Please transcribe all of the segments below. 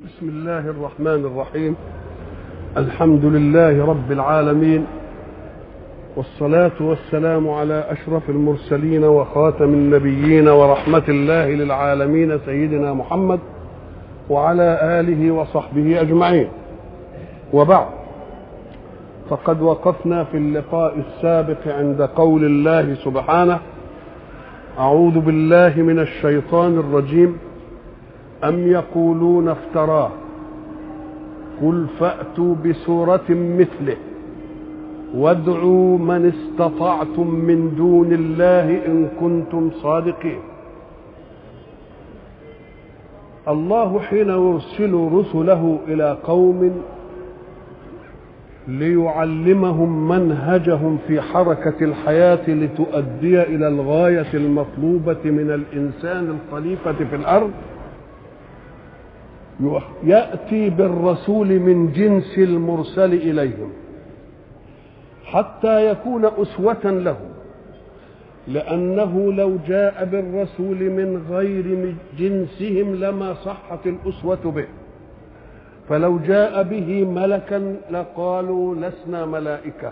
بسم الله الرحمن الرحيم الحمد لله رب العالمين والصلاة والسلام على أشرف المرسلين وخاتم النبيين ورحمة الله للعالمين سيدنا محمد وعلى آله وصحبه أجمعين وبعد فقد وقفنا في اللقاء السابق عند قول الله سبحانه أعوذ بالله من الشيطان الرجيم أم يقولون افتراه قل فأتوا بسورة مثله وادعوا من استطعتم من دون الله إن كنتم صادقين الله حين يرسل رسله إلى قوم ليعلمهم منهجهم في حركة الحياة لتؤدي إلى الغاية المطلوبة من الإنسان الخليفة في الأرض ياتي بالرسول من جنس المرسل اليهم حتى يكون اسوه لهم لانه لو جاء بالرسول من غير جنسهم لما صحت الاسوه به فلو جاء به ملكا لقالوا لسنا ملائكه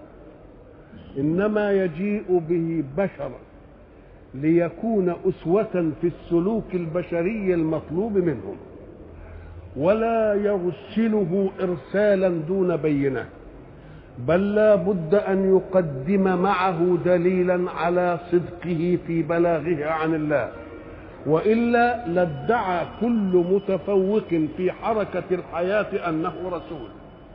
انما يجيء به بشرا ليكون اسوه في السلوك البشري المطلوب منهم ولا يرسله ارسالا دون بينه بل لا بد ان يقدم معه دليلا على صدقه في بلاغه عن الله والا لادعى كل متفوق في حركه الحياه انه رسول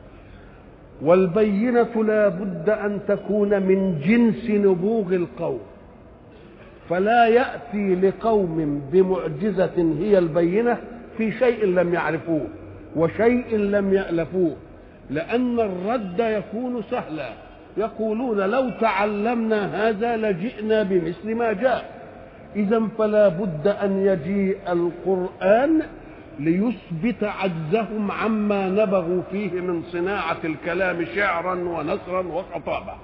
والبينه لا بد ان تكون من جنس نبوغ القوم فلا ياتي لقوم بمعجزه هي البينه في شيء لم يعرفوه وشيء لم يألفوه لأن الرد يكون سهلا يقولون لو تعلمنا هذا لجئنا بمثل ما جاء إذا فلا بد أن يجيء القرآن ليثبت عجزهم عما نبغوا فيه من صناعة الكلام شعرا ونثرا وخطابة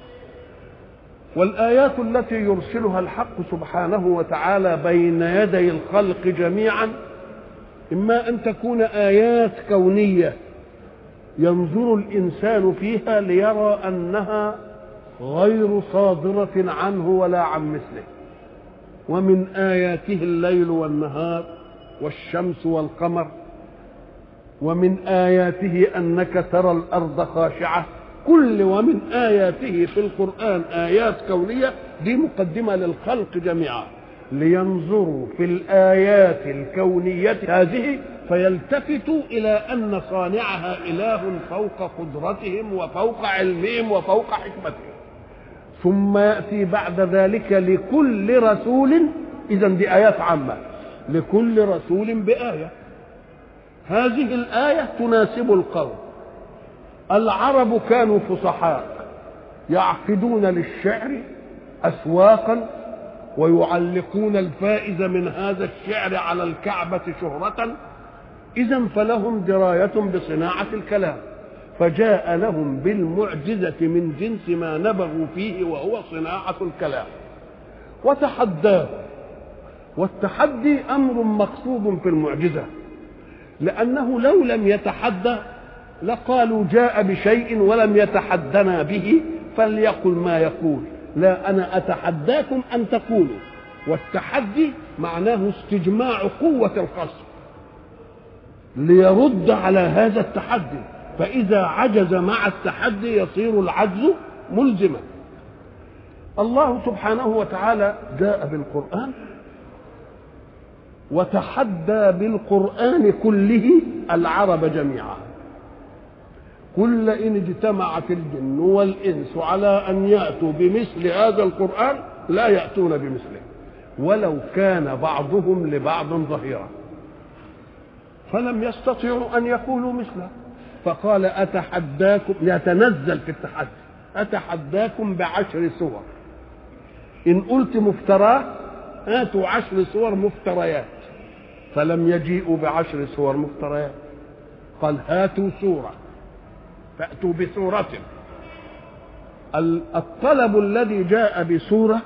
والآيات التي يرسلها الحق سبحانه وتعالى بين يدي الخلق جميعا إما أن تكون آيات كونية ينظر الإنسان فيها ليرى أنها غير صادرة عنه ولا عن مثله ومن آياته الليل والنهار والشمس والقمر ومن آياته أنك ترى الأرض خاشعة كل ومن آياته في القرآن آيات كونية دي مقدمة للخلق جميعا لينظروا في الآيات الكونية هذه فيلتفتوا إلى أن صانعها إله فوق قدرتهم وفوق علمهم وفوق حكمتهم ثم يأتي بعد ذلك لكل رسول إذا دي آيات عامة لكل رسول بآية هذه الآية تناسب القوم العرب كانوا فصحاء يعقدون للشعر أسواقا ويعلقون الفائز من هذا الشعر على الكعبة شهرة إذا فلهم دراية بصناعة الكلام فجاء لهم بالمعجزة من جنس ما نبغوا فيه وهو صناعة الكلام وتحداه والتحدي أمر مقصود في المعجزة لأنه لو لم يتحدى لقالوا جاء بشيء ولم يتحدنا به فليقل ما يقول لا أنا أتحداكم أن تقولوا والتحدي معناه استجماع قوة الخصم ليرد على هذا التحدي فإذا عجز مع التحدي يصير العجز ملزما الله سبحانه وتعالى جاء بالقرآن وتحدى بالقرآن كله العرب جميعا قل إن اجتمعت الجن والإنس على أن يأتوا بمثل هذا القرآن لا يأتون بمثله ولو كان بعضهم لبعض ظهيرا فلم يستطيعوا أن يقولوا مثله فقال أتحداكم يتنزل في التحدي أتحداكم بعشر سور إن قلت مفتراه هاتوا عشر سور مفتريات فلم يجيئوا بعشر سور مفتريات قال هاتوا سوره فأتوا بسورة الطلب الذي جاء بسورة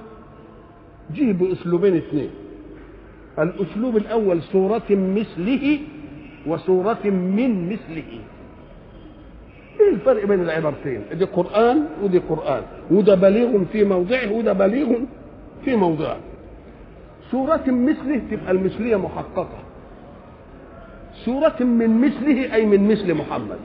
جه بأسلوبين اثنين الأسلوب الأول سورة مثله وسورة من مثله ايه الفرق بين العبارتين دي قرآن ودي قرآن وده بليغ في موضعه وده بليغ في موضعه سورة مثله تبقى المثلية محققة سورة من مثله أي من مثل محمد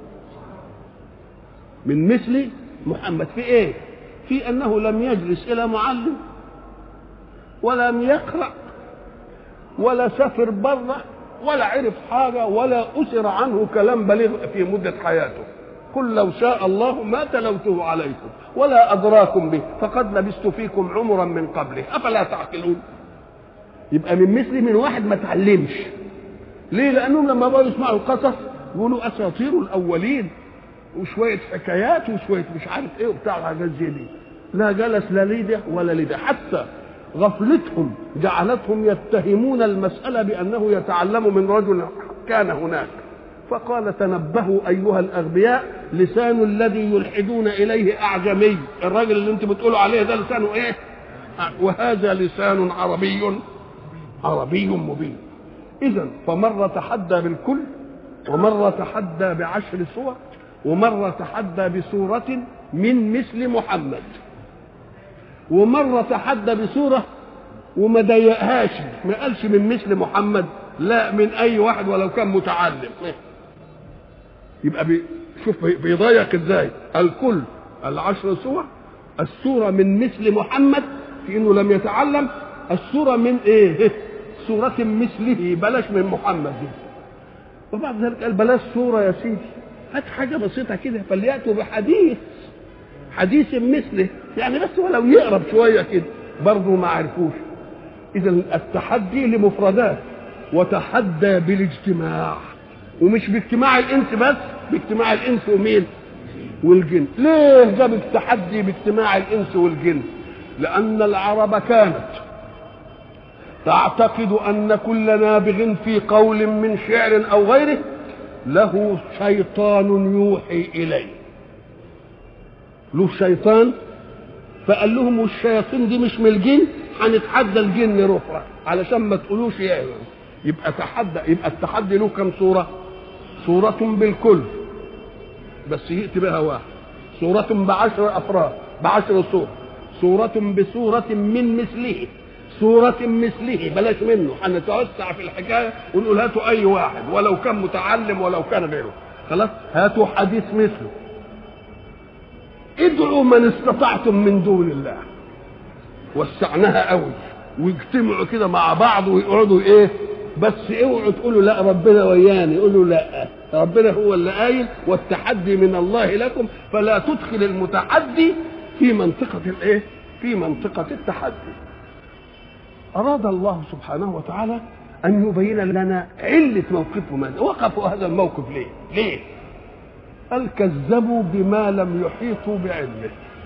من مثل محمد في ايه في انه لم يجلس الى معلم ولم يقرا ولا سافر بره ولا عرف حاجه ولا اسر عنه كلام بليغ في مده حياته قل لو شاء الله ما تلوته عليكم ولا ادراكم به فقد لبست فيكم عمرا من قبله افلا تعقلون يبقى من مثل من واحد ما تعلمش ليه لانهم لما بقوا يسمعوا القصص يقولوا اساطير الاولين وشويه حكايات وشويه مش عارف ايه وبتاع حاجات زي دي لا جلس لا لده ولا لده حتى غفلتهم جعلتهم يتهمون المسألة بأنه يتعلم من رجل كان هناك فقال تنبهوا أيها الأغبياء لسان الذي يلحدون إليه أعجمي الراجل اللي انت بتقولوا عليه ده لسانه إيه وهذا لسان عربي عربي مبين إذا فمرة تحدى بالكل ومرة تحدى بعشر صور ومرة تحدى بسورة من مثل محمد ومرة تحدى بسورة وما ضيقهاش ما قالش من مثل محمد لا من أي واحد ولو كان متعلم يبقى بي شوف بيضيق ازاي الكل العشر سور السورة من مثل محمد في انه لم يتعلم السورة من ايه سورة مثله بلاش من محمد دي وبعد ذلك قال بلاش سورة يا سيدي هات حاجة بسيطة كده فليأتوا بحديث حديث مثله يعني بس ولو يقرب شوية كده برضه ما عرفوش إذا التحدي لمفردات وتحدى بالاجتماع ومش باجتماع الإنس بس باجتماع الإنس ومين؟ والجن ليه جاب التحدي باجتماع الإنس والجن؟ لأن العرب كانت تعتقد أن كل نابغ في قول من شعر أو غيره له شيطان يوحي إليه له شيطان فقال لهم والشياطين دي مش من الجن هنتحدى الجن رفرة علشان ما تقولوش يعني يبقى تحدى يبقى التحدي له كم صورة؟ صورة بالكل بس يأتي بها واحد صورة بعشر أفراد بعشر صور صورة بصورة من مثله صورة مثله بلاش منه هنتوسع في الحكاية ونقول هاتوا أي واحد ولو كان متعلم ولو كان غيره خلاص هاتوا حديث مثله ادعوا من استطعتم من دون الله وسعناها قوي ويجتمعوا كده مع بعض ويقعدوا ايه بس اوعوا تقولوا لا ربنا وياني قولوا لا ربنا هو اللي قايل والتحدي من الله لكم فلا تدخل المتحدي في منطقة الايه في منطقة التحدي أراد الله سبحانه وتعالى أن يبين لنا علة موقفهم هذا وقفوا هذا الموقف ليه ليه قال كذبوا بما لم يحيطوا بعلمه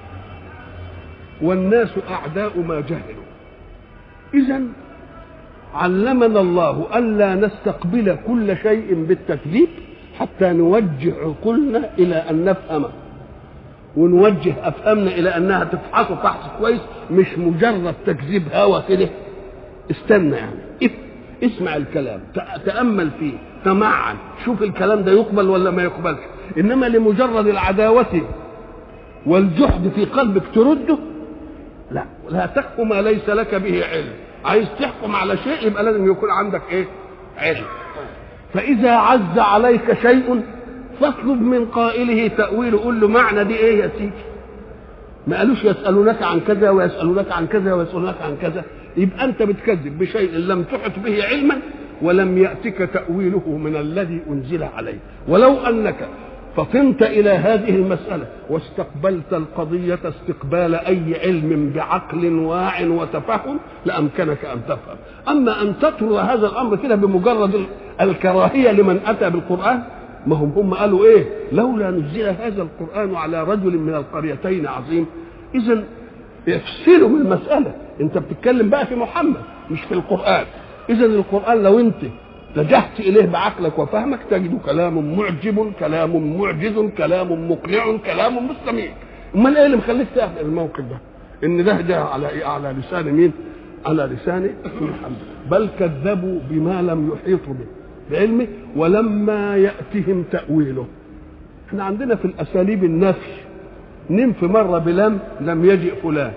والناس أعداء ما جهلوا إذا علمنا الله ألا نستقبل كل شيء بالتكذيب حتى نوجه عقولنا إلى أن نفهمه ونوجه أفهامنا إلى أنها تفحصه فحص كويس مش مجرد تكذيب هوى كده استنى يعني اسمع الكلام تأمل فيه تمعن شوف الكلام ده يقبل ولا ما يقبلش إنما لمجرد العداوة والجحد في قلبك ترده لا لا تحكم ما ليس لك به علم عايز تحكم على شيء يبقى لازم يكون عندك ايه علم فاذا عز عليك شيء فاطلب من قائله تاويله قول له معنى دي ايه يا سيدي ما قالوش يسالونك عن كذا ويسالونك عن كذا ويسالونك عن كذا يبقى انت بتكذب بشيء لم تحط به علما ولم ياتك تاويله من الذي انزل عليه ولو انك فطنت الى هذه المساله واستقبلت القضيه استقبال اي علم بعقل واع وتفهم لامكنك ان تفهم اما ان تطرد هذا الامر كده بمجرد الكراهيه لمن اتى بالقران ما هم هم قالوا ايه لولا نزل هذا القران على رجل من القريتين عظيم اذا يفصلوا من المساله انت بتتكلم بقى في محمد مش في القران اذا القران لو انت اتجهت اليه بعقلك وفهمك تجد كلام معجب كلام معجز كلام مقنع كلام مستميع امال ايه اللي مخليك تاخد الموقف ده ان ده جاء على إيه؟ على لسان مين على لسان محمد بل كذبوا بما لم يحيطوا به بعلمه ولما يأتهم تأويله احنا عندنا في الأساليب النفي ننفي مرة بلم لم يجئ فلان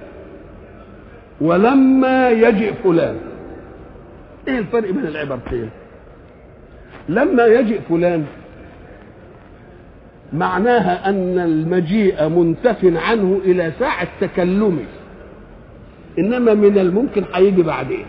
ولما يجئ فلان ايه الفرق بين العبارتين لما يجئ فلان معناها ان المجيء منتف عنه الى ساعه تكلمه انما من الممكن هيجي بعدين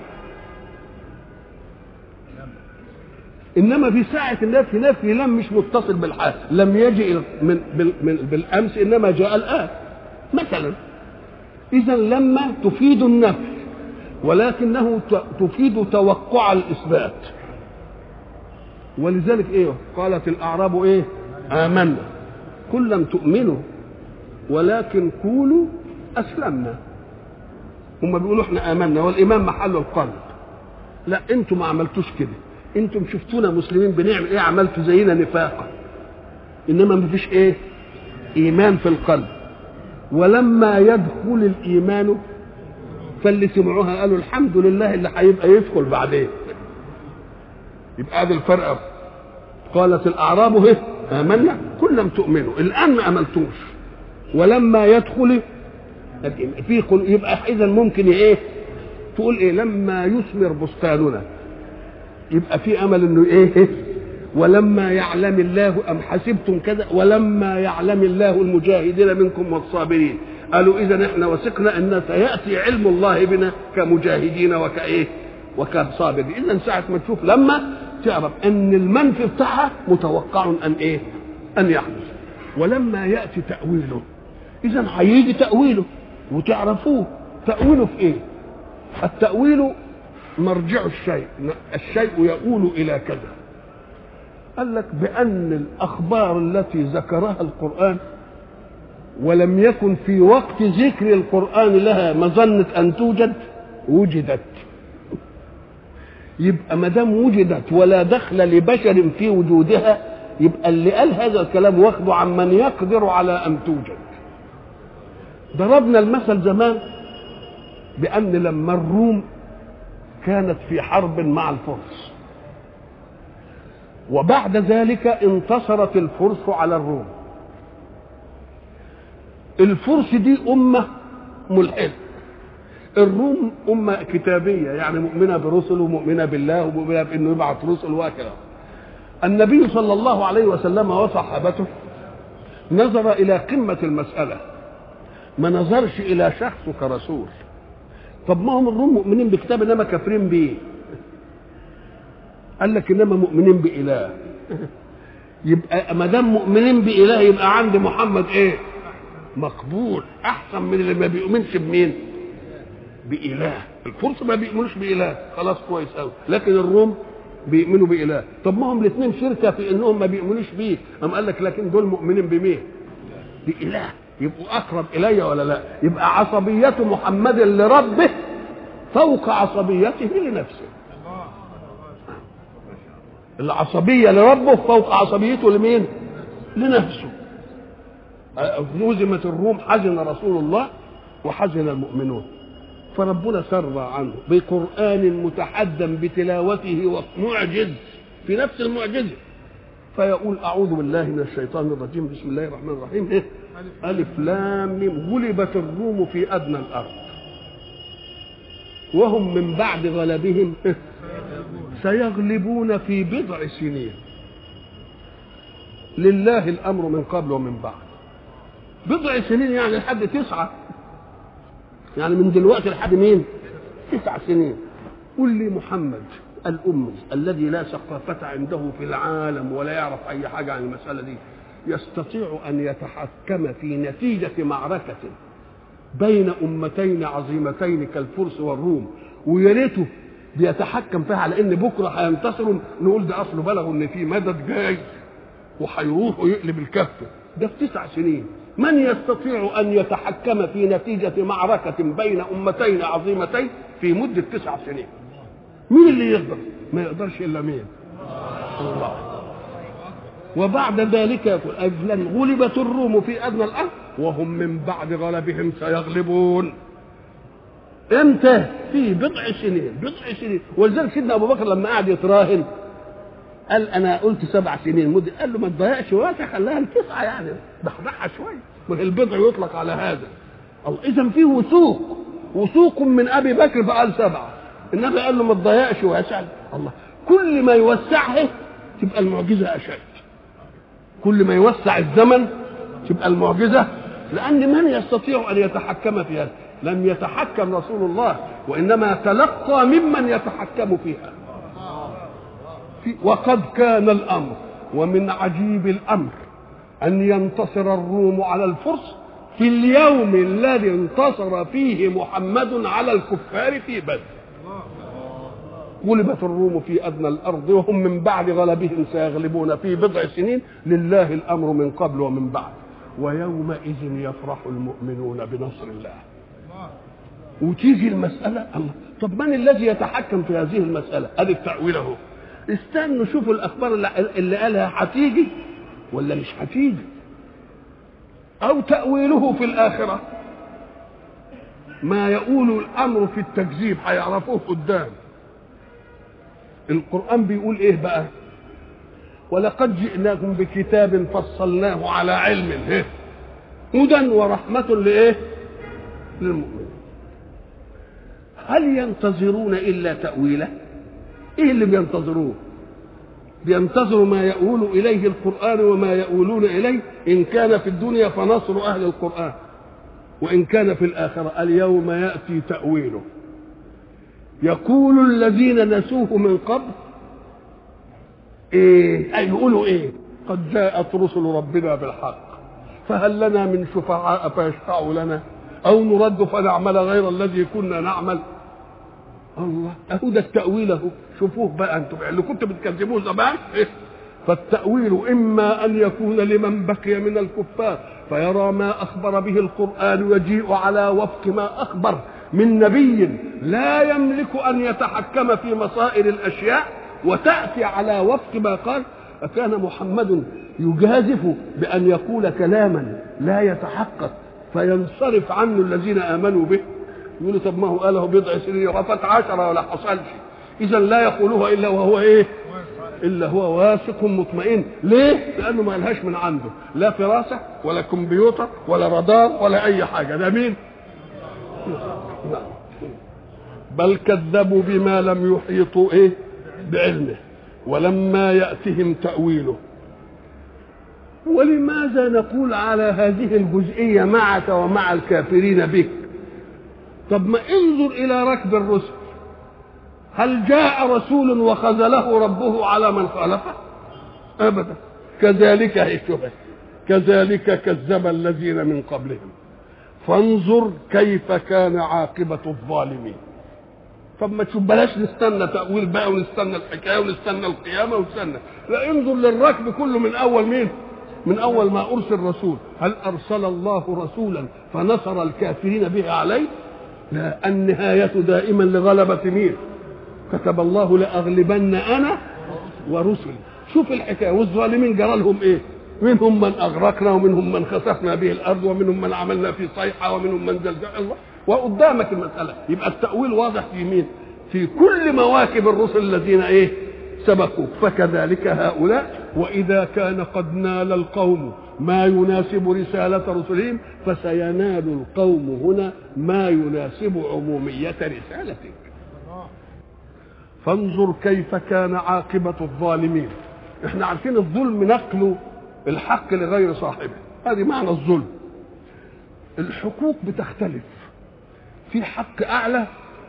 انما في ساعه النفي نفي لم مش متصل بالحال لم يجئ من بالامس انما جاء الان مثلا اذا لما تفيد النفي ولكنه تفيد توقع الاثبات ولذلك ايه قالت الاعراب ايه امنا كل لم تؤمنوا ولكن قولوا اسلمنا هم بيقولوا احنا امنا والايمان محل القلب لا انتوا ما عملتوش كده انتم شفتونا مسلمين بنعمل ايه عملتوا زينا نفاقا انما ما فيش ايه ايمان في القلب ولما يدخل الايمان فاللي سمعوها قالوا الحمد لله اللي هيبقى يدخل بعدين يبقى هذا الفرق قالت الاعراب هي امنا كل لم تؤمنوا الان ما امنتوش ولما يدخل في يبقى اذا ممكن ايه تقول ايه لما يثمر بستاننا يبقى في امل انه ايه ولما يعلم الله ام حسبتم كذا ولما يعلم الله المجاهدين منكم والصابرين قالوا اذا احنا وثقنا ان سياتي علم الله بنا كمجاهدين وكايه وكصابرين اذا ساعه ما تشوف لما تعرف ان المنفي بتاعها متوقع ان ايه ان يحدث ولما ياتي تاويله اذا هيجي تاويله وتعرفوه تاويله في ايه التاويل مرجع الشيء الشيء يؤول الى كذا قال لك بان الاخبار التي ذكرها القران ولم يكن في وقت ذكر القران لها مظنه ان توجد وجدت يبقى ما دام وجدت ولا دخل لبشر في وجودها يبقى اللي قال هذا الكلام واخده عن من يقدر على ان توجد ضربنا المثل زمان بان لما الروم كانت في حرب مع الفرس وبعد ذلك انتصرت الفرس على الروم الفرس دي أمة ملحدة الروم أمة كتابية يعني مؤمنة برسل ومؤمنة بالله ومؤمنة بأنه يبعث رسل وهكذا النبي صلى الله عليه وسلم وصحابته نظر إلى قمة المسألة ما نظرش إلى شخصه كرسول طب ما هم الروم مؤمنين بكتاب انما كافرين بيه قال لك انما مؤمنين باله يبقى ما دام مؤمنين باله يبقى عند محمد ايه مقبول احسن من اللي ما بيؤمنش بمين باله الفرس ما بيؤمنوش باله خلاص كويس قوي لكن الروم بيؤمنوا باله طب ما هم الاثنين شركه في انهم ما بيؤمنوش بيه قام قال لك لكن دول مؤمنين بمين باله يبقوا اقرب الي ولا لا يبقى عصبيه محمد لربه فوق عصبيته لنفسه العصبيه لربه فوق عصبيته لمين لنفسه هزمت الروم حزن رسول الله وحزن المؤمنون فربنا سر عنه بقرآن متحدى بتلاوته ومعجز في نفس المعجزة فيقول أعوذ بالله من الشيطان الرجيم بسم الله الرحمن الرحيم إيه؟ ألف لام ميم غلبت الروم في أدنى الأرض وهم من بعد غلبهم إيه؟ سيغلبون في بضع سنين لله الأمر من قبل ومن بعد بضع سنين يعني لحد تسعة يعني من دلوقتي لحد مين تسع سنين قل لي محمد الأمي الذي لا ثقافة عنده في العالم ولا يعرف أي حاجة عن المسألة دي يستطيع أن يتحكم في نتيجة معركة بين أمتين عظيمتين كالفرس والروم ويا ريته بيتحكم فيها على ان بكره هينتصروا نقول ده اصله بلغوا ان في مدد جاي وهيروح ويقلب الكفه ده في تسع سنين من يستطيع ان يتحكم في نتيجه معركه بين امتين عظيمتين في مده تسع سنين مين اللي يقدر ما يقدرش الا مين الله وبعد ذلك يقول اجلا غلبت الروم في ادنى الارض وهم من بعد غلبهم سيغلبون امتى في بضع سنين بضع سنين ولذلك سيدنا ابو بكر لما قعد يتراهن قال انا قلت سبع سنين مدة قال له ما تضيعش وقت خليها التسعه يعني ضحضحها شويه والبضع يطلق على هذا الله اذا في وثوق وثوق من ابي بكر فقال سبعه النبي قال له ما تضيعش واسع الله كل ما يوسعها تبقى المعجزه اشد كل ما يوسع الزمن تبقى المعجزه لان من يستطيع ان يتحكم في هذا لم يتحكم رسول الله وانما تلقى ممن يتحكم فيها في وقد كان الامر ومن عجيب الامر ان ينتصر الروم على الفرس في اليوم الذي انتصر فيه محمد على الكفار في بدر غلبت الروم في ادنى الارض وهم من بعد غلبهم سيغلبون في بضع سنين لله الامر من قبل ومن بعد ويومئذ يفرح المؤمنون بنصر الله وتيجي المسألة الله طب من الذي يتحكم في هذه المسألة؟ أدي التأويل أهو استنوا شوفوا الأخبار اللي, اللي قالها هتيجي ولا مش هتيجي أو تأويله في الآخرة ما يقول الأمر في التكذيب هيعرفوه قدام القرآن بيقول إيه بقى؟ ولقد جئناكم بكتاب فصلناه على علم إيه؟ هدى ورحمة لإيه؟ للمؤمنين هل ينتظرون الا تاويله ايه اللي بينتظروه بينتظروا ما يؤول اليه القران وما يؤولون اليه ان كان في الدنيا فنصر اهل القران وان كان في الاخره اليوم ياتي تاويله يقول الذين نسوه من قبل ايه اي يقولوا ايه قد جاءت رسل ربنا بالحق فهل لنا من شفعاء فيشفعوا لنا او نرد فنعمل غير الذي كنا نعمل الله اهو ده التاويل اهو شوفوه بقى انتم اللي كنتوا بتكذبوه زمان إيه؟ فالتاويل اما ان يكون لمن بقي من الكفار فيرى ما اخبر به القران ويجيء على وفق ما اخبر من نبي لا يملك ان يتحكم في مصائر الاشياء وتاتي على وفق ما قال أكان محمد يجازف بأن يقول كلاما لا يتحقق فينصرف عنه الذين آمنوا به يقولوا طب ما هو قاله بضع سنين وفات عشرة ولا حصلش إذا لا يقولها إلا وهو إيه إلا هو واثق مطمئن ليه؟ لأنه ما لهاش من عنده لا فراسة ولا كمبيوتر ولا رادار ولا أي حاجة ده مين؟ بل كذبوا بما لم يحيطوا إيه؟ بعلمه ولما يأتهم تأويله ولماذا نقول على هذه الجزئية معك ومع الكافرين بك طب ما انظر إلى ركب الرسل هل جاء رسول وخذله ربه على من خالفه أبدا كذلك هيشبه كذلك كذب الذين من قبلهم فانظر كيف كان عاقبة الظالمين طب ما تشوف بلاش نستنى تأويل بقى ونستنى الحكاية ونستنى القيامة ونستنى لا انظر للركب كله من أول مين من أول ما أرسل رسول هل أرسل الله رسولا فنصر الكافرين به عليه لا النهاية دائما لغلبة مين كتب الله لأغلبن أنا ورسلي شوف الحكاية والظالمين جرى لهم إيه منهم من أغرقنا ومنهم من خسفنا به الأرض ومنهم من عملنا في صيحة ومنهم من زلزال الله وقدامك المسألة يبقى التأويل واضح في مين في كل مواكب الرسل الذين ايه سبقوا فكذلك هؤلاء وإذا كان قد نال القوم ما يناسب رسالة رسلهم فسينال القوم هنا ما يناسب عمومية رسالتك فانظر كيف كان عاقبة الظالمين احنا عارفين الظلم نقل الحق لغير صاحبه هذه معنى الظلم الحقوق بتختلف في حق اعلى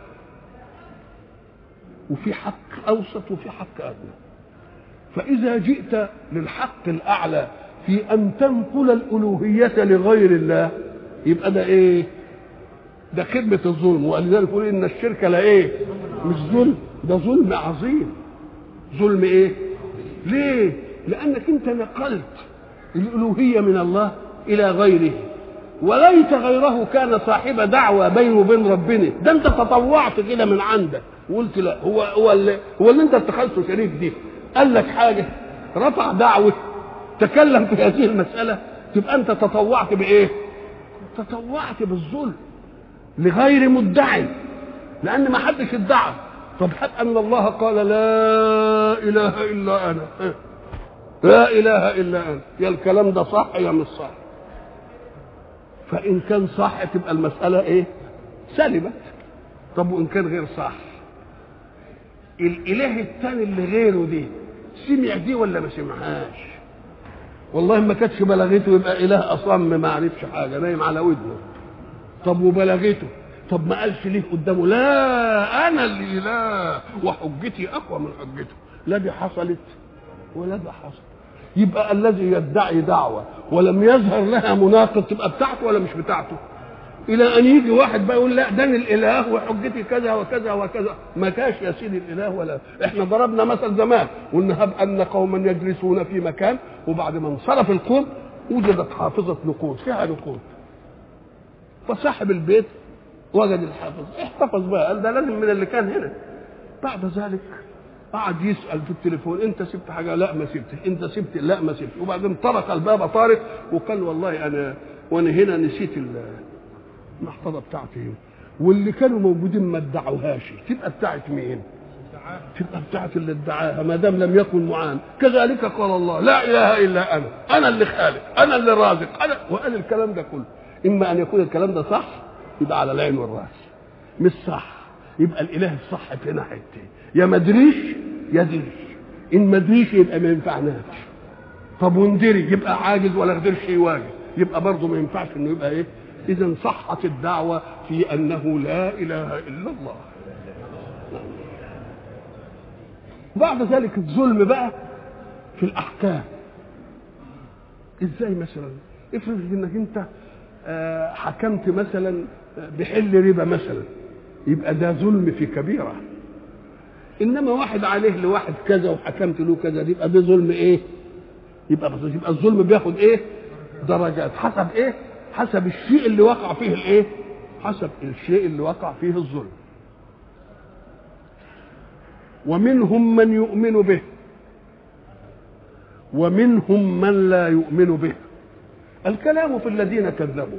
وفي حق اوسط وفي حق ادنى فاذا جئت للحق الاعلى في ان تنقل الالوهيه لغير الله يبقى ده ايه ده خدمه الظلم ولذلك يقول ان الشرك لا ايه مش ظلم ده ظلم عظيم ظلم ايه ليه لانك انت نقلت الالوهيه من الله الى غيره وليت غيره كان صاحب دعوة بينه وبين ربنا ده انت تطوعت كده من عندك وقلت لا هو هو اللي هو اللي انت اتخذته شريك دي قال لك حاجة رفع دعوة تكلم في هذه المسألة تبقى انت تطوعت بايه؟ تطوعت بالظلم لغير مدعي لان ما حدش ادعى طب هب ان الله قال لا اله الا انا لا اله الا انا يا الكلام ده صح يا مش صح فان كان صح تبقى المساله ايه سلمت طب وان كان غير صح الاله الثاني اللي غيره دي سمع دي ولا ما سمعهاش والله ما كانتش بلغته يبقى اله اصم ما عرفش حاجه نايم على ودنه طب وبلغته طب ما قالش ليه قدامه لا انا اللي اله وحجتي اقوى من حجته لا دي حصلت ولا ده حصل يبقى الذي يدعي دعوه ولم يظهر لها مناقض تبقى بتاعته ولا مش بتاعته الى ان يجي واحد بقى يقول لا ده الاله وحجتي كذا وكذا وكذا ما كاش يا سيدي الاله ولا احنا ضربنا مثل زمان قلنا هب ان قوما يجلسون في مكان وبعد ما انصرف القوم وجدت حافظه نقود فيها نقود فصاحب البيت وجد الحافظ احتفظ بقى قال ده لازم من اللي كان هنا بعد ذلك قعد يسال في التليفون انت سبت حاجه لا ما سبتش انت سبت لا ما سبت وبعدين طرق الباب طارق وقال والله انا وانا هنا نسيت المحفظه بتاعتي واللي كانوا موجودين ما ادعوهاش تبقى بتاعت مين؟ تبقى بتاعت اللي ادعاها ما دام لم يكن معان كذلك قال الله لا اله الا انا انا اللي خالق انا اللي رازق انا وقال الكلام ده كله اما ان يكون الكلام ده صح يبقى على العين والراس مش صح يبقى الاله الصح في ناحيتين يا ما ادريش يا دري ان ما ادريش يبقى ما ينفعناش طب وندري يبقى عاجز ولا قدرش يواجه يبقى برضه ما ينفعش انه يبقى ايه اذا صحت الدعوه في انه لا اله الا الله بعد ذلك الظلم بقى في الاحكام ازاي مثلا افرض انك انت حكمت مثلا بحل ربا مثلا يبقى ده ظلم في كبيره انما واحد عليه لواحد كذا وحكمت له كذا يبقى ده ظلم ايه يبقى يبقى الظلم بياخد ايه درجات حسب ايه حسب الشيء اللي وقع فيه الايه حسب الشيء اللي وقع فيه الظلم ومنهم من يؤمن به ومنهم من لا يؤمن به الكلام في الذين كذبوا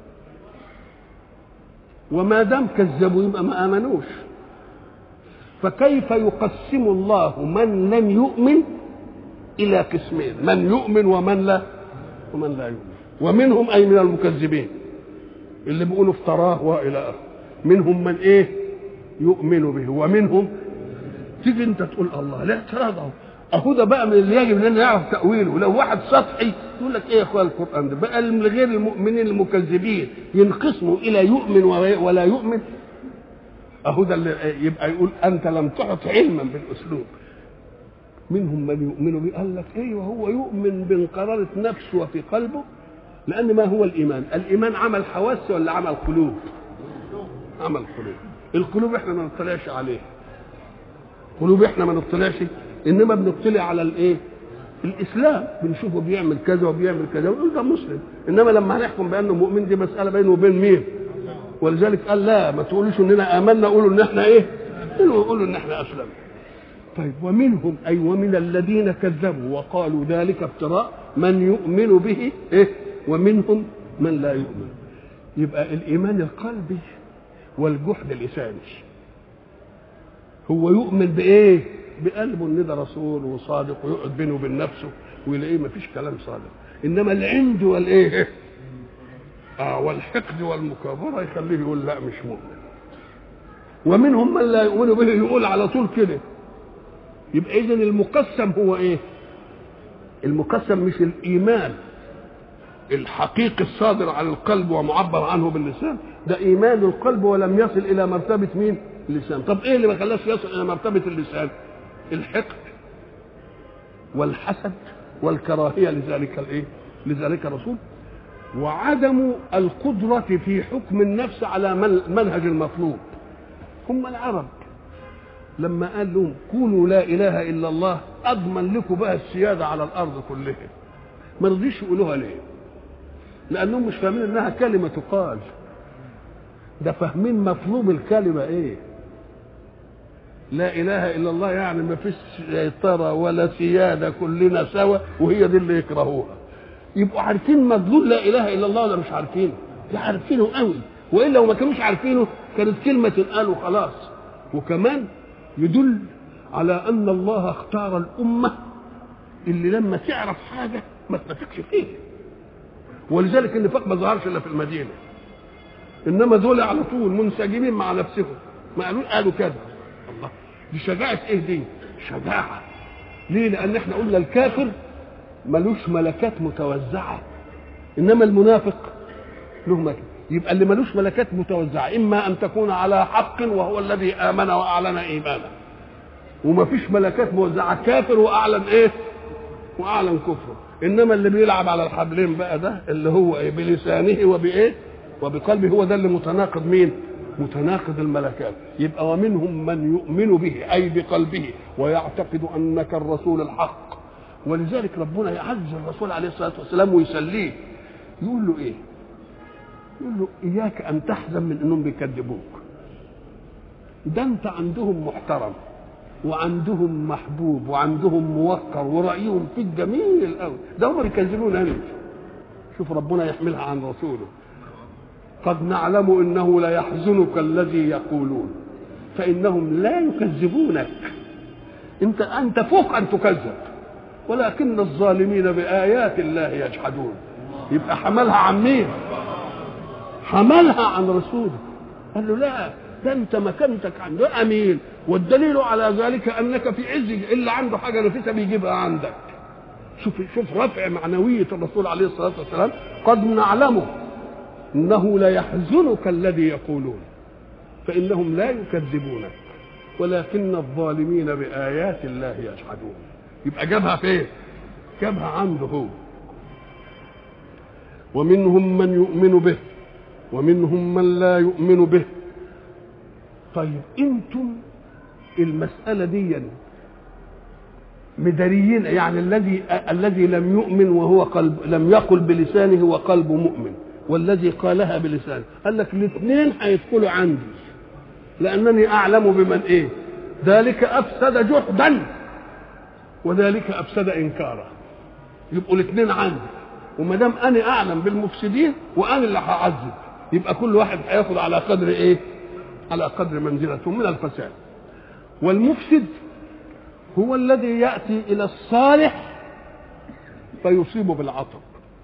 وما دام كذبوا يبقى ما امنوش فكيف يقسم الله من لم يؤمن الى قسمين من يؤمن ومن لا ومن لا يؤمن ومنهم اي من المكذبين اللي بيقولوا افتراه والى اخره منهم من ايه يؤمن به ومنهم تيجي انت تقول الله لا اعتراض اهو اهو ده بقى من اللي يجب اننا نعرف تاويله لو واحد سطحي يقول لك ايه يا اخويا القران ده بقى من غير المؤمنين المكذبين ينقسموا الى يؤمن ولا يؤمن اهو ده اللي يبقى يقول انت لم تحط علما بالاسلوب منهم من يؤمن به قال لك ايه وهو يؤمن بانقرارة نفسه وفي قلبه لان ما هو الايمان الايمان عمل حواس ولا عمل قلوب عمل قلوب القلوب احنا ما نطلعش عليه قلوب احنا ما نطلعش انما بنطلع على الايه الاسلام بنشوفه بيعمل كذا وبيعمل كذا ونقول ده مسلم انما لما هنحكم بانه مؤمن دي مساله بينه وبين مين ولذلك قال لا ما تقولوش اننا امنا قولوا ان احنا ايه قولوا ان احنا اسلمنا طيب ومنهم اي ومن الذين كذبوا وقالوا ذلك افتراء من يؤمن به ايه ومنهم من لا يؤمن يبقى الايمان القلبي والجحد اللساني هو يؤمن بايه بقلبه ان ده رسول وصادق ويقعد بينه وبين نفسه ويلاقيه ما فيش كلام صادق انما العند والايه اه والحقد والمكابره يخليه يقول لا مش مؤمن ومنهم من لا يؤمن به يقول على طول كده يبقى اذا المقسم هو ايه المقسم مش الايمان الحقيقي الصادر عن القلب ومعبر عنه باللسان ده ايمان القلب ولم يصل الى مرتبه مين اللسان طب ايه اللي ما خلاش يصل الى مرتبه اللسان الحقد والحسد والكراهيه لذلك الايه لذلك الرسول وعدم القدرة في حكم النفس على منهج المطلوب هم العرب لما قال لهم قولوا لا اله الا الله اضمن لكم بقى السياده على الارض كلها ما رضيش يقولوها ليه لانهم مش فاهمين انها كلمه تقال ده فاهمين مطلوب الكلمه ايه لا اله الا الله يعني ما فيش سيطره ولا سياده كلنا سوا وهي دي اللي يكرهوها يبقوا عارفين مدلول لا اله الا الله ولا مش عارفينه ده عارفينه قوي والا لو ما كانوش عارفينه كانت كلمه تنقال وخلاص وكمان يدل على ان الله اختار الامه اللي لما تعرف حاجه ما تنافقش فيها ولذلك النفاق ما ظهرش الا في المدينه انما دول على طول منسجمين مع نفسهم ما قالوا قالوا كذا الله دي شجاعه ايه دي شجاعه ليه لان احنا قلنا الكافر ملوش ملكات متوزعه انما المنافق له ملك يبقى اللي ملوش ملكات متوزعه اما ان تكون على حق وهو الذي امن واعلن ايمانه وما فيش ملكات موزعه كافر واعلن ايه واعلن كفره انما اللي بيلعب على الحبلين بقى ده اللي هو ايه بلسانه وبايه وبقلبه هو ده اللي متناقض مين متناقض الملكات يبقى ومنهم من يؤمن به اي بقلبه ويعتقد انك الرسول الحق ولذلك ربنا يعز الرسول عليه الصلاه والسلام ويسليه يقول له ايه يقول له اياك ان تحزن من انهم بيكذبوك ده انت عندهم محترم وعندهم محبوب وعندهم موقر ورايهم فيك جميل قوي ده هم بيكذبون انت شوف ربنا يحملها عن رسوله قد نعلم انه ليحزنك الذي يقولون فانهم لا يكذبونك انت انت فوق ان تكذب ولكن الظالمين بايات الله يجحدون يبقى حملها عن مين حملها عن رسوله قال له لا ده انت مكانتك عنده امين والدليل على ذلك انك في عز اللي عنده حاجه نفيسه بيجيبها عندك شوف شوف رفع معنويه الرسول عليه الصلاه والسلام قد نعلمه انه ليحزنك الذي يقولون فانهم لا يكذبونك ولكن الظالمين بايات الله يجحدون يبقى جابها فين جابها عنده هو ومنهم من يؤمن به ومنهم من لا يؤمن به طيب انتم المسألة دي مداريين يعني الذي الذي لم يؤمن وهو قلب لم يقل بلسانه وقلبه مؤمن والذي قالها بلسانه قال لك الاثنين هيدخلوا عندي لأنني أعلم بمن إيه ذلك أفسد جحدا وذلك أفسد إنكارا يبقوا الاثنين عندي وما دام أنا أعلم بالمفسدين وأنا اللي هعذب يبقى كل واحد هياخد على قدر إيه على قدر منزلته من الفساد والمفسد هو الذي ياتي الى الصالح فيصيبه بالعطب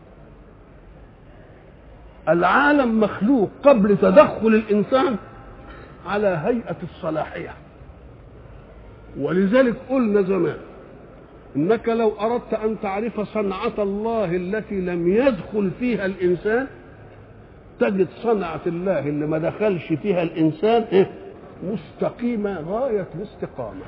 العالم مخلوق قبل تدخل الانسان على هيئه الصلاحيه ولذلك قلنا زمان انك لو اردت ان تعرف صنعه الله التي لم يدخل فيها الانسان تجد صنعه الله اللي ما دخلش فيها الانسان إيه؟ مستقيمة غاية الاستقامة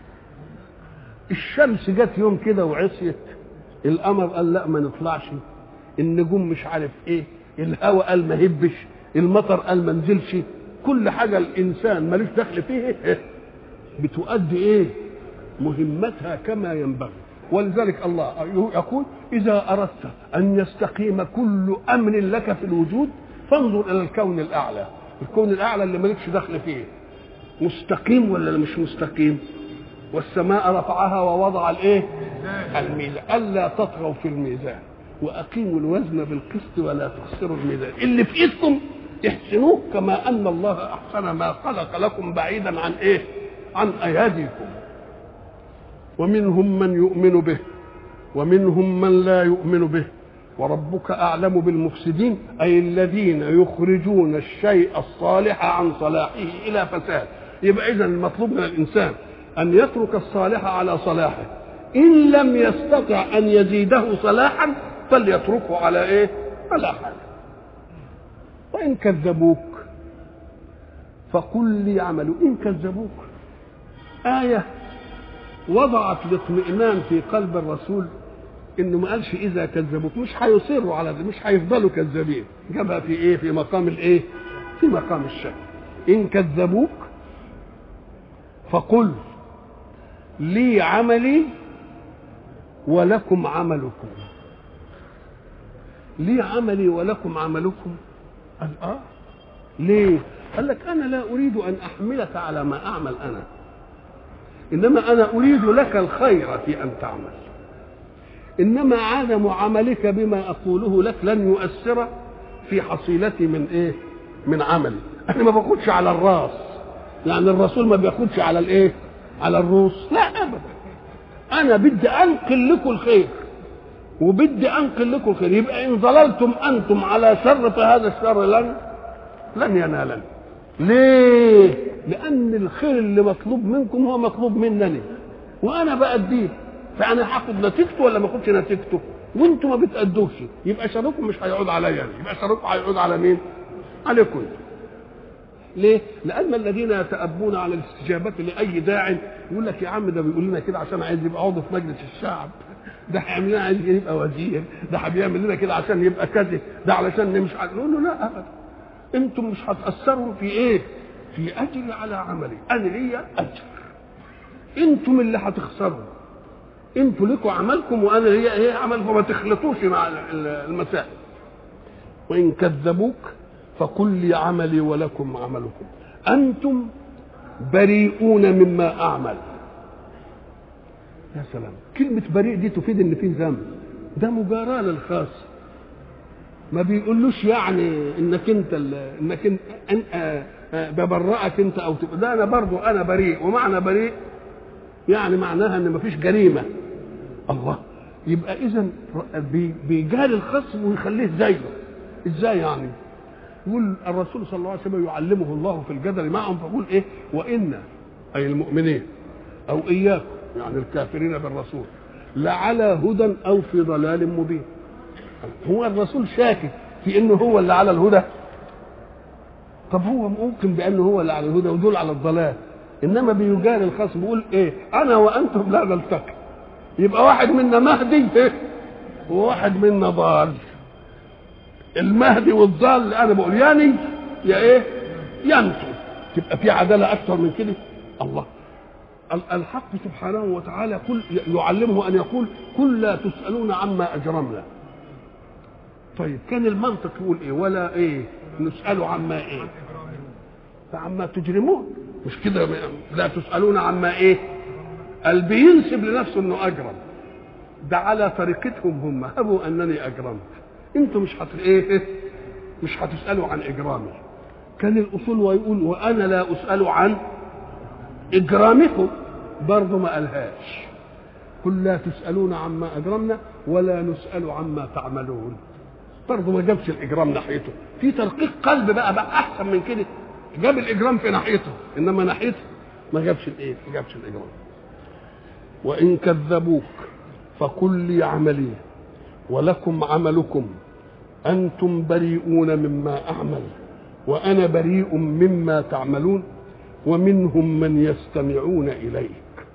الشمس جت يوم كده وعصيت القمر قال لا ما نطلعش النجوم مش عارف ايه الهواء قال ما هبش المطر قال ما نزلش كل حاجة الإنسان ملوش دخل فيه إيه؟ بتؤدي إيه مهمتها كما ينبغي ولذلك الله يقول إذا أردت أن يستقيم كل أمر لك في الوجود فانظر إلى الكون الأعلى الكون الأعلى اللي مالكش دخل فيه مستقيم ولا مش مستقيم والسماء رفعها ووضع الايه الميزان الا تطغوا في الميزان واقيموا الوزن بالقسط ولا تخسروا الميزان اللي في ايدكم احسنوه كما ان الله احسن ما خلق لكم بعيدا عن ايه عن اياديكم ومنهم من يؤمن به ومنهم من لا يؤمن به وربك اعلم بالمفسدين اي الذين يخرجون الشيء الصالح عن صلاحه الى فساد يبقى اذا المطلوب من الانسان ان يترك الصالح على صلاحه ان لم يستطع ان يزيده صلاحا فليتركه على ايه على حاله وان كذبوك فقل لي عملوا ان كذبوك ايه وضعت الاطمئنان في قلب الرسول انه ما قالش اذا كذبوك مش هيصروا على ده مش هيفضلوا كذابين جابها في ايه في مقام الايه في مقام الشك ان كذبوك فقل لي عملي ولكم عملكم لي عملي ولكم عملكم قال اه ليه قال لك انا لا اريد ان احملك على ما اعمل انا انما انا اريد لك الخير في ان تعمل انما عدم عملك بما اقوله لك لن يؤثر في حصيلتي من ايه من عملي انا ما باخدش على الراس يعني الرسول ما بياخدش على الايه على الروس لا ابدا انا بدي انقل لكم الخير وبدي انقل لكم الخير يبقى ان ظللتم انتم على شر فهذا الشر لن لن ينالني ليه لان الخير اللي مطلوب منكم هو مطلوب منني وانا باديه فانا هاخد نتيجته ولا ما اخدش نتيجته وانتم ما بتادوش يبقى شركم مش هيعود عليا يعني. يبقى شركم هيعود على مين عليكم ليه؟ لأن الذين يتأبون على الاستجابة لأي داع يقول لك يا عم ده بيقول لنا كده عشان عايز يبقى عضو في مجلس الشعب ده هيعمل لنا عايز يبقى وزير ده بيعمل لنا كده عشان يبقى كذا ده علشان مش نقول له لا أبدا أنتم مش هتأثروا في إيه؟ في أجري على عملي أنا ليا أجر أنتم اللي هتخسروا أنتوا لكم عملكم وأنا ليا إيه عملكم ما تخلطوش مع المسائل وإن كذبوك فقل لي عملي ولكم عملكم انتم بريئون مما اعمل يا سلام كلمة بريء دي تفيد ان في ذنب ده مجاراة للخاص ما بيقولوش يعني انك انت انك انت أن ببرأك انت او تبقى ده انا برضو انا بريء ومعنى بريء يعني معناها ان مفيش جريمة الله يبقى اذا بيجاري الخصم ويخليه زيه ازاي يعني يقول الرسول صلى الله عليه وسلم يعلمه الله في الجدل معهم فيقول ايه وان اي المؤمنين او اياكم يعني الكافرين بالرسول لعلى هدى او في ضلال مبين هو الرسول شاكك في انه هو اللي على الهدى طب هو ممكن بانه هو اللي على الهدى ودول على الضلال انما بيجاري الخصم بيقول ايه انا وانتم لا نلتقي يبقى واحد منا مهدي وواحد منا ضال المهدي والضال اللي انا بقول يعني يا ايه ينسوا تبقى في عداله اكثر من كده الله الحق سبحانه وتعالى كل يعلمه ان يقول كل لا تسالون عما اجرمنا طيب كان المنطق يقول ايه ولا ايه نسال عما ايه فعما تجرمون مش كده لا تسالون عما ايه قال بينسب لنفسه انه اجرم ده على طريقتهم هم هبوا انني اجرمت انتوا مش هت ايه مش هتسالوا عن اجرامي كان الاصول ويقول وانا لا اسال عن اجرامكم برضه ما قالهاش قل لا تسالون عما اجرمنا ولا نسال عما تعملون برضه ما جابش الاجرام ناحيته في ترقيق قلب بقى بقى احسن من كده جاب الاجرام في ناحيته انما ناحيته ما جابش الايه ما جابش الاجرام وان كذبوك فقل لي عملي ولكم عملكم انتم بريئون مما اعمل وانا بريء مما تعملون ومنهم من يستمعون اليك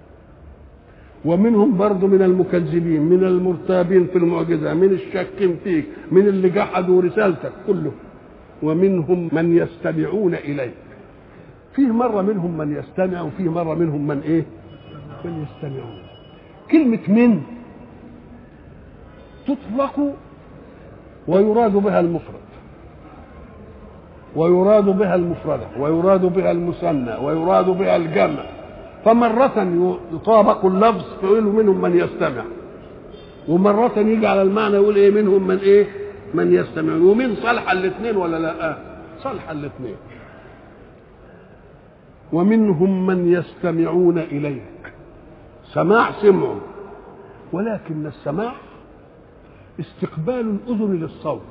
ومنهم برضه من المكذبين من المرتابين في المعجزه من الشاكين فيك من اللي جحدوا رسالتك كله ومنهم من يستمعون اليك فيه مره منهم من يستمع وفيه مره منهم من ايه من يستمعون كلمه من تطلق ويراد بها المفرد ويراد بها المفردة ويراد بها المثنى ويراد بها الجمع فمرة يطابق اللفظ فيقول منهم من يستمع ومرة يجي على المعنى يقول ايه منهم من ايه من يستمعون ومن صالح الاثنين ولا لا صالح الاثنين ومنهم من يستمعون إليك سماع سمع ولكن السماع استقبال الأذن للصوت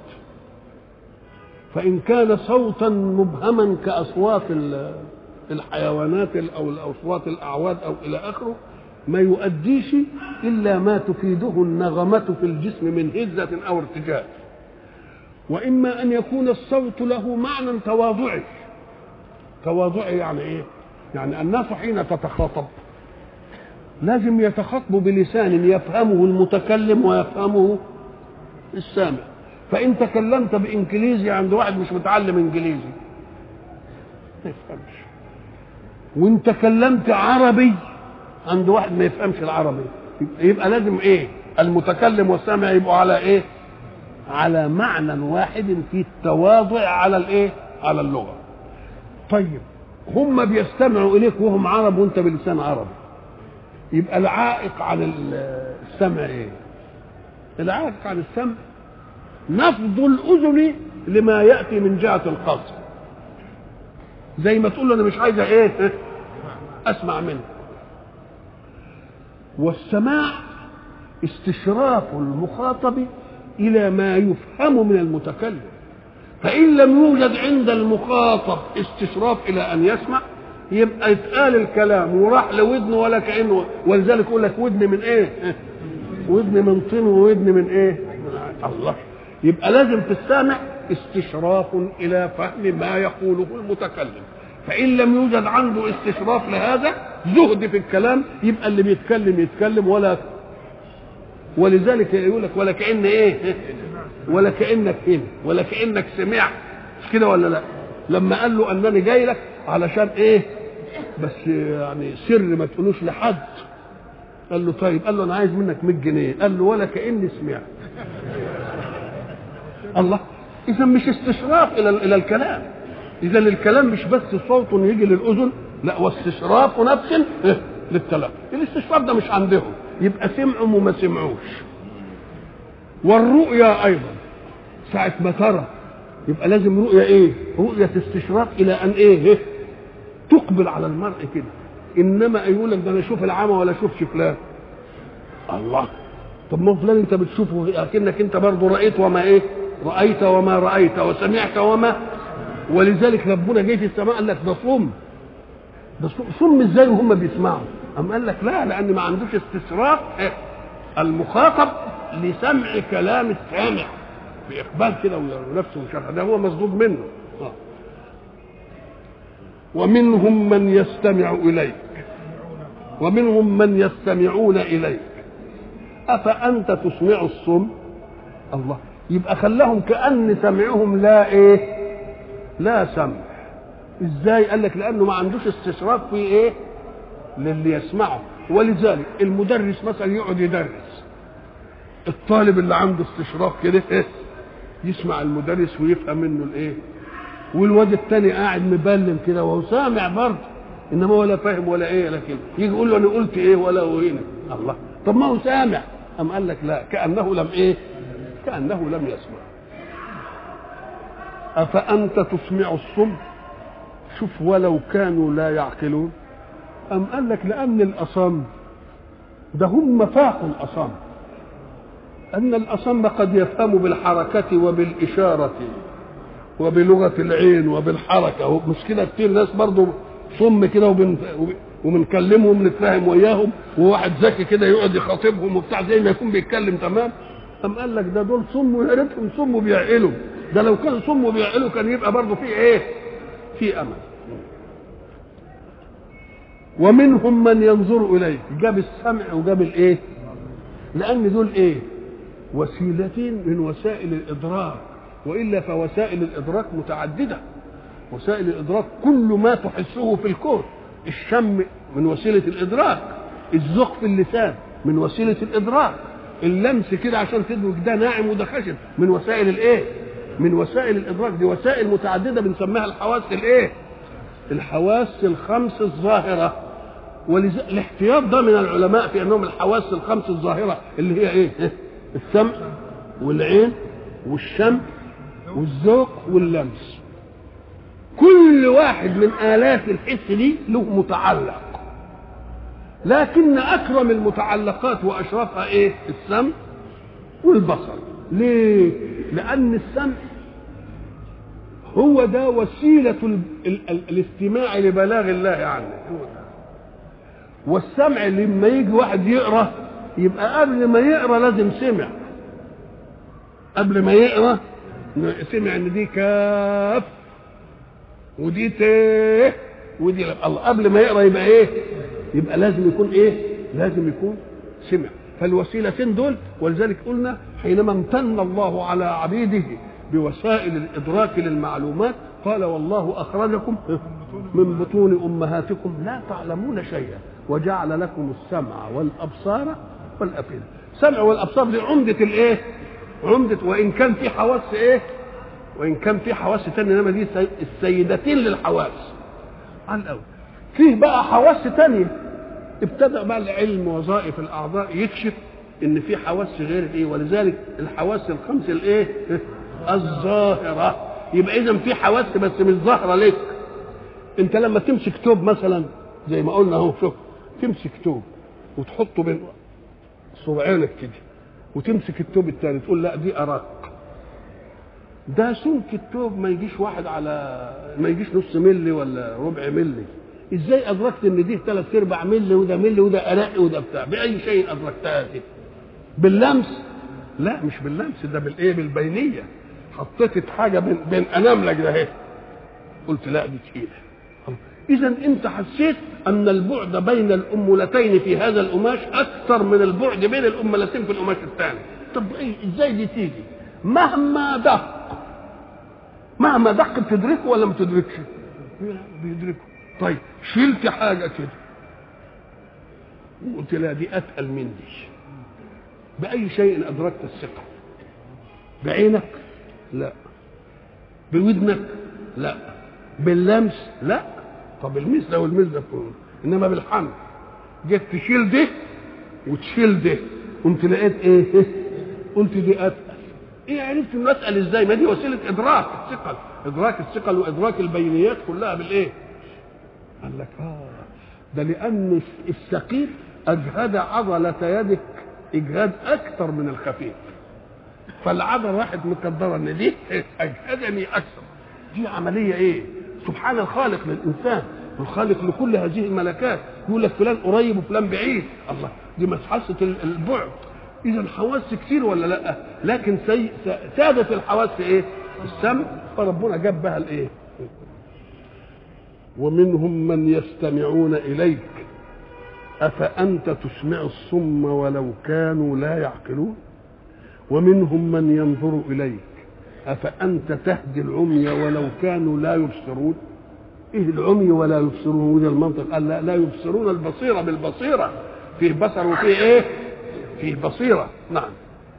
فإن كان صوتا مبهما كأصوات الحيوانات أو الأصوات الأعواد أو إلى آخره ما يؤديش إلا ما تفيده النغمة في الجسم من هزة أو ارتجاج وإما أن يكون الصوت له معنى تواضعي تواضعي يعني إيه؟ يعني الناس حين تتخاطب لازم يتخاطبوا بلسان يفهمه المتكلم ويفهمه السامع فإن تكلمت بإنجليزي عند واحد مش متعلم إنجليزي ما يفهمش وإن تكلمت عربي عند واحد ما يفهمش العربي يبقى لازم إيه المتكلم والسامع يبقوا على إيه على معنى واحد في التواضع على الإيه على اللغة طيب هم بيستمعوا إليك وهم عرب وأنت بلسان عربي يبقى العائق عن السمع إيه العائق عن السمع نفض الاذن لما ياتي من جهه القصد زي ما تقول له انا مش عايزه ايه اسمع منه والسماع استشراف المخاطب الى ما يفهم من المتكلم فان لم يوجد عند المخاطب استشراف الى ان يسمع يبقى اتقال الكلام وراح لودنه ولا كانه ولذلك يقول لك ودن من ايه؟ ودن من طين وودن من ايه؟ الله يبقى لازم في السامع استشراف الى فهم ما يقوله المتكلم فان لم يوجد عنده استشراف لهذا زهد في الكلام يبقى اللي بيتكلم يتكلم ولا ولذلك يقول لك ولا كان ايه ولا كانك هنا ولا كانك سمعت مش كده ولا لا لما قال له انني جاي لك علشان ايه بس يعني سر ما تقولوش لحد قال له طيب قال له انا عايز منك 100 جنيه قال له ولا كاني سمعت الله اذا مش استشراف الى الى الكلام اذا الكلام مش بس صوت يجي للاذن لا واستشراف نفس للتلقي الاستشراف ده مش عندهم يبقى سمعوا وما سمعوش والرؤيا ايضا ساعه ما ترى يبقى لازم رؤيا ايه رؤيه استشراف الى ان ايه تقبل على المرء كده انما يقول لك ده انا اشوف العمى ولا اشوفش فلان الله طب ما فلان انت بتشوفه اكنك انت برضه رايت وما ايه رايت وما رايت وسمعت وما ولذلك ربنا جه في السماء قال لك ده صم ده صم ازاي وهم بيسمعوا أم قال لك لا لأن ما عندوش استشراف المخاطب لسمع كلام السامع بإقبال كده ونفسه وشرح ده هو مصدوق منه آه. ومنهم من يستمع إليك ومنهم من يستمعون إليك أفأنت تسمع الصم الله يبقى خلاهم كأن سمعهم لا إيه لا سمع ازاي قال لك لانه ما عندوش استشراف في ايه للي يسمعه ولذلك المدرس مثلا يقعد يدرس الطالب اللي عنده استشراف كده إيه؟ يسمع المدرس ويفهم منه الايه والواد التاني قاعد مبلم كده وهو سامع برضه انما ولا فاهم ولا ايه لكن يجي يقول له انا قلت ايه ولا هو هنا الله طب ما هو سامع ام قال لك لا كانه لم ايه كانه لم يسمع افانت تسمع الصم شوف ولو كانوا لا يعقلون أم قال لك لأن الأصم ده هم فاقوا الأصم أن الأصم قد يفهم بالحركة وبالإشارة وبلغة العين وبالحركة مش كده كتير ناس برضو صم كده وبن وبنكلمهم نتفاهم وياهم وواحد ذكي كده يقعد يخاطبهم وبتاع زي ما يكون بيتكلم تمام أم قال لك ده دول صم ويا ريتهم صم وبيعقلوا ده لو كان صم وبيعقلوا كان يبقى برضه في ايه؟ في امل ومنهم من ينظر اليك جاب السمع وجاب الايه لان دول ايه وسيلتين من وسائل الادراك والا فوسائل الادراك متعدده وسائل الادراك كل ما تحسه في الكون الشم من وسيله الادراك الذوق في اللسان من وسيله الادراك اللمس كده عشان تدرك ده ناعم وده خشن من وسائل الايه من وسائل الادراك دي وسائل متعدده بنسميها الحواس الايه الحواس الخمس الظاهره ولذا الاحتياط ده من العلماء في انهم الحواس الخمس الظاهره اللي هي ايه السمع والعين والشم والذوق واللمس كل واحد من آلات الحس دي له متعلق لكن أكرم المتعلقات وأشرفها إيه؟ السمع والبصر ليه؟ لأن السمع هو ده وسيلة ال ال ال الاستماع لبلاغ الله عنه والسمع لما يجي واحد يقرا يبقى قبل ما يقرا لازم سمع قبل ما يقرا سمع ان دي كاف ودي ت ودي لا. الله قبل ما يقرا يبقى ايه يبقى لازم يكون ايه لازم يكون سمع فالوسيلتين دول ولذلك قلنا حينما امتن الله على عبيده بوسائل الادراك للمعلومات قال والله اخرجكم من بطون امهاتكم لا تعلمون شيئا وجعل لكم السمع والابصار والافئده السمع والابصار دي عمده الايه عمده وان كان في حواس ايه وان كان في حواس تانية انما دي السيدتين للحواس على الاول فيه بقى حواس تانية ابتدأ بقى العلم وظائف الاعضاء يكشف ان في حواس غير الايه ولذلك الحواس الخمس الايه الظاهره يبقى اذا في حواس بس مش ظاهره لك انت لما تمسك توب مثلا زي ما قلنا اهو شوف تمسك توب وتحطه بين صبعينك كده وتمسك التوب الثاني تقول لا دي ارق ده سمك التوب ما يجيش واحد على ما يجيش نص ملي ولا ربع ملي ازاي ادركت ان دي ثلاث ارباع ملي وده ملي وده ارق وده بتاع باي شيء ادركتها دي باللمس لا مش باللمس ده بالايه بالبينيه حطيت حاجه بين بين اناملك ده اهي قلت لا دي تقيله اذا انت حسيت ان البعد بين الامولتين في هذا القماش اكثر من البعد بين الامولتين في القماش الثاني طب ايه ازاي دي تيجي مهما دق مهما دق بتدركه ولا ما تدركش بيدركه طيب شلت حاجه كده وقلت لا دي اتقل من دي باي شيء ادركت الثقه بعينك لا بودنك لا باللمس لا طب المس ده والمس ده كله انما بالحمل جيت تشيل ده وتشيل ده قمت لقيت ايه قلت دي اتقل ايه عرفت انه اتقل ازاي ما دي وسيله ادراك الثقل ادراك الثقل وادراك البينيات كلها بالايه قال لك اه ده لان الثقيل اجهد عضله يدك اجهاد اكثر من الخفيف فالعضله راحت مقدره ان دي اجهدني اكثر دي عمليه ايه سبحان الخالق للانسان الخالق لكل هذه الملكات يقول لك فلان قريب وفلان بعيد الله دي مسحسه البعد اذا حواس كتير ولا لا لكن سي... سادت الحواس ايه السمع فربنا جاب بها الايه ومنهم من يستمعون اليك افانت تسمع الصم ولو كانوا لا يعقلون ومنهم من ينظر اليك افانت تهدي العمي ولو كانوا لا يبصرون ايه العمي ولا يبصرون وده المنطق قال لا, لا يبصرون البصيره بالبصيره فيه بصر وفيه ايه فيه بصيره نعم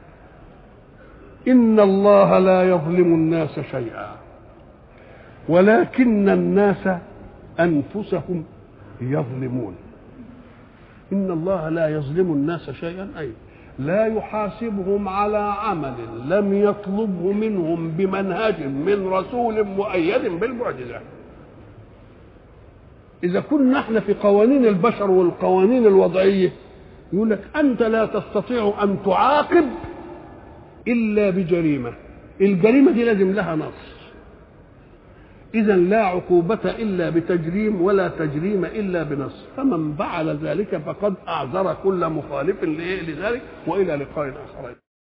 ان الله لا يظلم الناس شيئا ولكن الناس انفسهم يظلمون ان الله لا يظلم الناس شيئا اي لا يحاسبهم على عمل لم يطلبه منهم بمنهج من رسول مؤيد بالمعجزه اذا كنا احنا في قوانين البشر والقوانين الوضعيه يقول لك انت لا تستطيع ان تعاقب الا بجريمه الجريمه دي لازم لها نص اذا لا عقوبه الا بتجريم ولا تجريم الا بنص فمن فعل ذلك فقد اعذر كل مخالف لذلك والى لقاء اخر